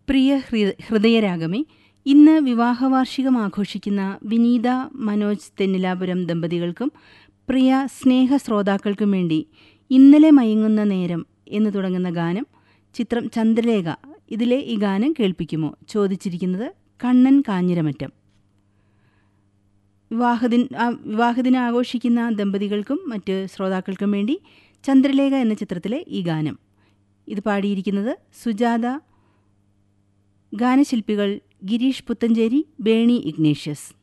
പ്രിയ ഹൃ- ഹൃദയരാഗമേ ഇന്ന് വിവാഹവാർഷികം ആഘോഷിക്കുന്ന വിനീത മനോജ് തെന്നിലാപുരം ദമ്പതികൾക്കും പ്രിയ സ്നേഹ ശ്രോതാക്കൾക്കും വേണ്ടി ഇന്നലെ മയങ്ങുന്ന നേരം എന്ന് തുടങ്ങുന്ന ഗാനം ചിത്രം ചന്ദ്രലേഖ ഇതിലെ ഈ ഗാനം കേൾപ്പിക്കുമോ ചോദിച്ചിരിക്കുന്നത് കണ്ണൻ കാഞ്ഞിരമറ്റം വിവാഹദിൻ ആ- വിവാഹദിനം ആഘോഷിക്കുന്ന ദമ്പതികൾക്കും മറ്റ് ശ്രോതാക്കൾക്കും വേണ്ടി ചന്ദ്രലേഖ എന്ന ചിത്രത്തിലെ ഈ ഗാനം ഇത് പാടിയിരിക്കുന്നത് സുജാത ഗാനശില്പികൾ ഗിരീഷ് പുത്തഞ്ചേരി ബേണി ഇഗ്നേഷ്യസ്